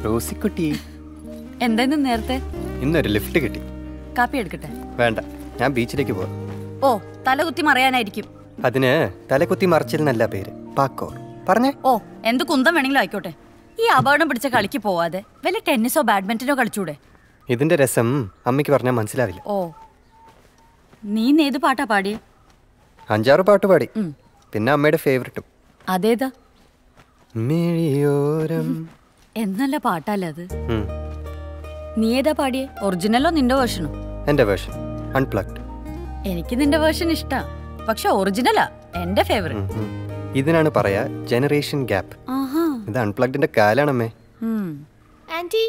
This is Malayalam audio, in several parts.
റോസിക്കുട്ടി എന്തായിരുന്നു നേരത്തെ ഇന്നൊരു ലിഫ്റ്റ് കിട്ടി കാപ്പി എടുക്കട്ടെ വേണ്ട ഞാൻ ബീച്ചിലേക്ക് പോവാം ഓ തലകുത്തി മറയാനായിരിക്കും അതിന് തലകുത്തി മറിച്ചിൽ എന്നല്ല പേര് പാക്കോർ പറഞ്ഞേ ഓ എന്ത് കുന്തം വേണമെങ്കിലും ആയിക്കോട്ടെ ഈ അപകടം പിടിച്ച കളിക്ക് പോവാതെ വല്ല ടെന്നീസോ ബാഡ്മിന്റനോ കളിച്ചൂടെ ഇതിന്റെ രസം അമ്മയ്ക്ക് പറഞ്ഞാൽ മനസ്സിലാവില്ല ഓ നീ ഇന്ന് ഏത് പാട്ടാ പാടിയേ അഞ്ചാറ് പാട്ട് പാടി ഉം. പിന്നെ അമ്മയുടെ ഫേവററ്റും അതേതാ മിഴിയോരം എന്നല്ല പാട്ടല്ലേ അത് ഉം. നീ ഏതാ പാടിയേ ഒറിജിനലോ നിന്റെ വേർഷനോ എൻ്റെ വേർഷൻ അൺപ്ലഗ്ഡ് എനിക്ക് നിന്റെ വേർഷൻ ഇഷ്ടാ പക്ഷെ ഒറിജിനലാ എന്റെ ഫേവറേറ്റ് ഇതിനാണ് പറയാ ജനറേഷൻ ഗ്യാപ്പ് ആഹാ ഇത് അൺപ്ലഗ്ഡിന്റെ കാലാണമ്മേ ഉം. ആന്റി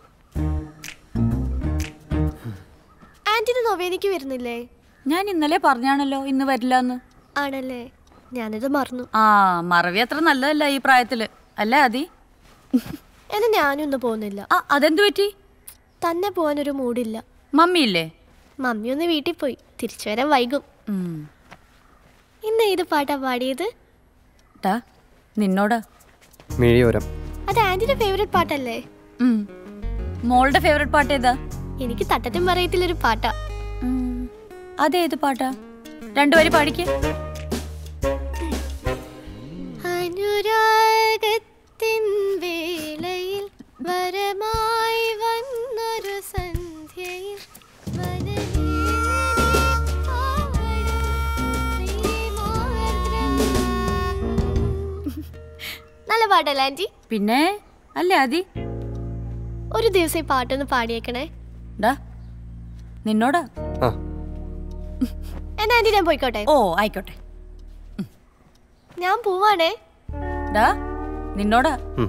ആന്റിന് നൊവേനിക്ക് വരുന്നില്ലേ ഞാൻ ഇന്നലെ പറഞ്ഞാണല്ലോ ഇന്ന് വരില്ലാന്ന് ആണല്ലേ ഞാനിത് മറന്നു ആ മറവി അത്ര നല്ലതല്ല ഈ പ്രായത്തില് അല്ലേ അതി എന്നാ ഞാനും ഇന്ന് പോകുന്നില്ല ആ അതെന്തു പറ്റി തന്നെ പോകാനൊരു മൂഡില്ല മമ്മിയില്ലേ മമ്മി ഒന്ന് വീട്ടിൽ പോയി തിരിച്ചു വരാൻ വൈകും ഉം. ഇന്ന് ഏത് പാട്ടാ പാടിയത് ട്ടാ, നിന്നോടാ മിഴിയോരം അത് ആന്റിന്റെ ഫേവറേറ്റ് പാട്ടല്ലേ ഉം. മോളുടെ ഫേവറേറ്റ് പാട്ട് ഏതാ എനിക്ക് തട്ടത്തിൻ പറയത്തിലൊരു പാട്ടാ ഉം. അതേത് പാട്ടാ രണ്ടുപേരും പാടിക്കേ അനുരാഗത്തിൻ വേളയിൽ വരമായി വന്നൊരു സന്ധ്യയിൽ വനനീളെ പാടും പ്രിയമാർദ്രം. നല്ല പാട്ടല്ലേ ആന്റി പിന്നെ അല്ലേ അതി ഒരു ദിവസം ഈ പാട്ടൊന്ന് പാടിയേക്കണേ ഡാ നിന്നോടാ ആ എന്നാ ആന്റി ഞാൻ പോയിക്കോട്ടെ ഓ ആയിക്കോട്ടെ ഞാൻ പോവാണേ ഡാ നിന്നോടാ ഉം.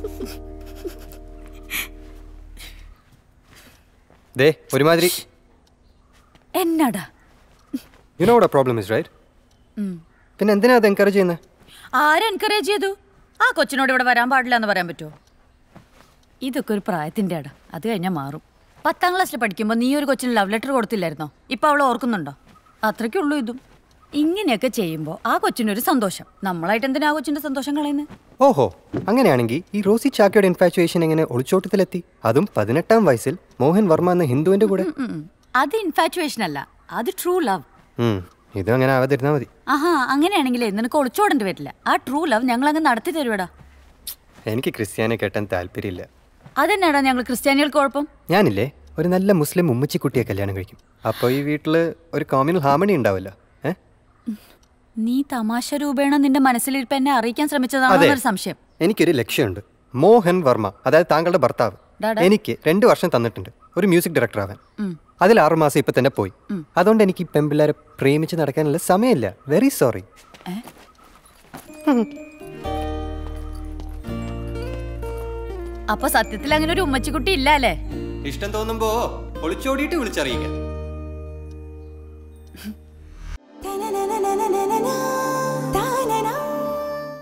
ദേ ഒരുമാതിരി എന്നാടാ you know what problem is right ഉം. പിന്നെ എന്തിനാ അത് എൻകറേജ് ചെയ്യുന്നത് ആരെ എൻകറേജ് ചെയ്തു ആ കൊച്ചിനോട് ഇവിടെ വരാൻ പാടില്ല എന്ന് പറയാൻ പറ്റുമോ ഇതൊക്കെ ഒരു പ്രായത്തിന്റെ അട അത് കഴിഞ്ഞാൽ മാറും പത്താം ക്ലാസ്സിൽ പഠിക്കുമ്പോൾ നീ ഒരു കൊച്ചിന് ലവ് ലെറ്റർ കൊടുത്തില്ലായിരുന്നോ ഇപ്പൊ അവൾ ഓർക്കുന്നുണ്ടോ അത്രയ്ക്കേ ഉള്ളൂ ഇതും ഇങ്ങനെയൊക്കെ ചെയ്യുമ്പോൾ ആ കൊച്ചിനൊരു സന്തോഷം നമ്മളായിട്ട് എന്തിനാ ആ കൊച്ചിന്റെ സന്തോഷം കളയുന്നത് ഓഹോ അങ്ങനെയാണെങ്കിൽ ഈ റോസി ചാക്കയുടെ ഇൻഫാച്ചുവേഷൻ എങ്ങനെ ഒളിച്ചോട്ടത്തിലെത്തി അതും പതിനെട്ടാം വയസ്സിൽ മോഹൻ വർമ്മ എന്ന ഹിന്ദുവിന്റെ കൂടെ അത് ഇൻഫാറ്റുവേഷൻ അല്ല അത് ട്രൂ ലവ് ഉം, ഇതും അങ്ങനെ ആവാതിരുന്നാ മതി ആഹാ അങ്ങനെയാണെങ്കിലേ നിനക്ക് ഒളിച്ചോടേണ്ടി വരില്ല ആ ട്രൂ ലവ് ഞങ്ങൾ അങ്ങ് നടത്തി തരുവടാ എനിക്ക് ക്രിസ്ത്യാനെ കെട്ടാൻ താല്പര്യമില്ല അതെന്നാടാ ഞങ്ങൾ ക്രിസ്ത്യാനികൾക്ക് കുഴപ്പം ഞാനില്ലേ ഒരു നല്ല മുസ്ലിം ഉമ്മച്ചിക്കുട്ടിയെ കല്യാണം കഴിക്കും അപ്പോൾ ഈ വീട്ടിൽ ഒരു കോമ്യൂണൽ ഹാർമണി ഉണ്ടാവില്ല ഏ നീ തമാശ രൂപേണ നിന്റെ മനസ്സിലിരിപ്പ് എന്നെ അറിയിക്കാൻ ശ്രമിച്ചതാണോ അതെ. എന്നൊരു സംശയം എനിക്കൊരു ലക്ഷ്യമുണ്ട് മോഹൻ വർമ്മ അതായത് താങ്കളുടെ ഭർത്താവ് ഡാഡാ. എനിക്ക് രണ്ട് വർഷം തന്നിട്ടുണ്ട് ഒരു മ്യൂസിക് ഡയറക്ടർ ആവാൻ ഉം. അതിൽ ആറു മാസം ഇപ്പൊ തന്നെ പോയി അതുകൊണ്ട് എനിക്ക് ഈ പെമ്പിള്ളേരെ പ്രേമിച്ച് നടക്കാനുള്ള സമയമില്ല വെരി സോറി അപ്പൊ സത്യത്തിൽ അങ്ങനെ ഒരു ഉമ്മച്ചിക്കുട്ടി ഇല്ല അല്ലേ ഇഷ്ടം തോന്നുമ്പോ ഒളിച്ചോടിയിട്ട് വിളിച്ചറിയിക്കാം